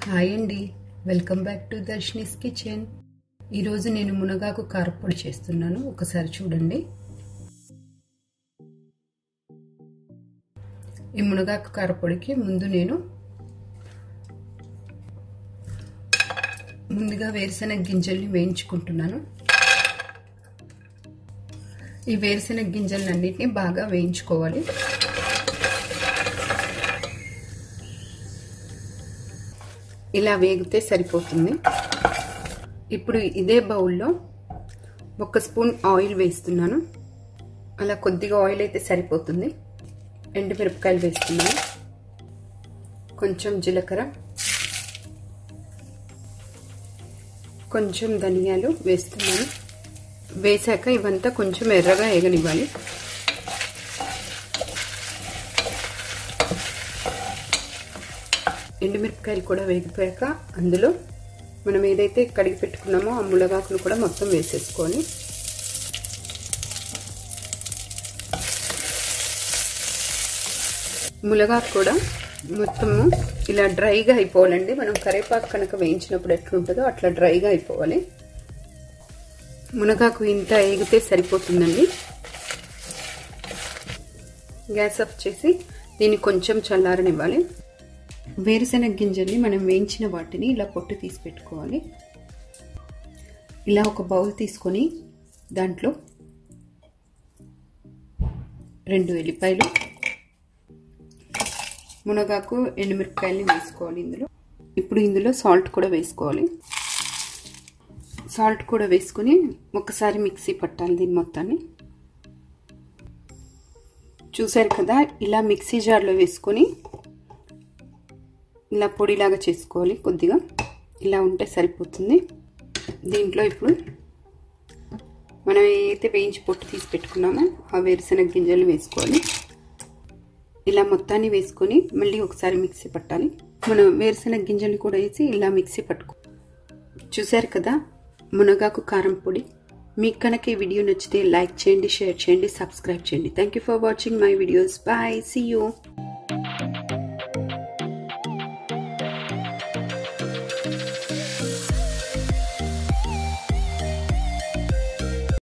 hi అండి welcome back to Darshini's kitchen ఈరోజు నేను మునగాకు కారపొడి చేస్తున్నాను ఒకసారి చూడండి ఈ మునగాకు కారపొడికి ముందు నేను ముందుగా వేరుశెనగ గింజల్ని వేయించుకుంటున్నాను ఈ వేరుశెనగ గింజలన్నింటినీ బాగా వేయించుకోవాలి ఇలా వేగితే సరిపోతుంది ఇప్పుడు ఇదే బౌల్లో ఒక స్పూన్ ఆయిల్ వేస్తున్నాను అలా కొద్దిగా ఆయిల్ అయితే సరిపోతుంది ఎండుమిరపకాయలు వేస్తున్నాను కొంచెం జీలకర్ర కొంచెం ధనియాలు వేస్తున్నాను వేసాక ఇవంతా కొంచెం ఎర్రగా ఎగనివ్వాలి ఎండుమిరపకాయలు కూడా వేగిపోయాక అందులో మనం ఏదైతే కడిగి పెట్టుకున్నామో ఆ మునగాకులు కూడా మొత్తం వేసేసుకొని మునగాకు కూడా మొత్తము ఇలా డ్రైగా అయిపోవాలండి మనం కరేపాకు కనుక వేయించినప్పుడు ఎట్లుంటుందో అట్లా డ్రైగా అయిపోవాలి మునగాకు ఇంత ఎగితే సరిపోతుందండి గ్యాస్ ఆఫ్ చేసి దీన్ని కొంచెం చల్లారనివ్వాలి వేరుశెనగ గింజల్ని మనం వేయించిన వాటిని ఇలా పొట్టు తీసి పెట్టుకోవాలి ఇలా ఒక బౌల్ తీసుకొని దాంట్లో రెండు ఎల్లిపాయలు మునగాకు ఎండుమిరపకాయలని వేసుకోవాలి ఇందులో ఇప్పుడు ఇందులో సాల్ట్ కూడా వేసుకోవాలి సాల్ట్ కూడా వేసుకొని ఒకసారి మిక్సీ పట్టాలి దీని మొత్తాన్ని చూసారు కదా ఇలా మిక్సీ జార్లో వేసుకొని ఇలా పొడిలాగా చేసుకోవాలి కొద్దిగా ఇలా ఉంటే సరిపోతుంది దీంట్లో ఇప్పుడు మనం ఏదైతే వేయించి పొట్టు తీసి పెట్టుకున్నామో ఆ వేరుశెనగ గింజలు వేసుకోవాలి ఇలా మొత్తాన్ని వేసుకొని మళ్ళీ ఒకసారి మిక్సీ పట్టాలి మనం వేరుశెనగ గింజలు కూడా వేసి ఇలా మిక్సీ పట్టుకో చూసారు కదా మునగాకు కారం పొడి మీకు కనుక ఈ వీడియో నచ్చితే లైక్ చేయండి షేర్ చేయండి సబ్స్క్రైబ్ చేయండి thank you for watching my videos bye see you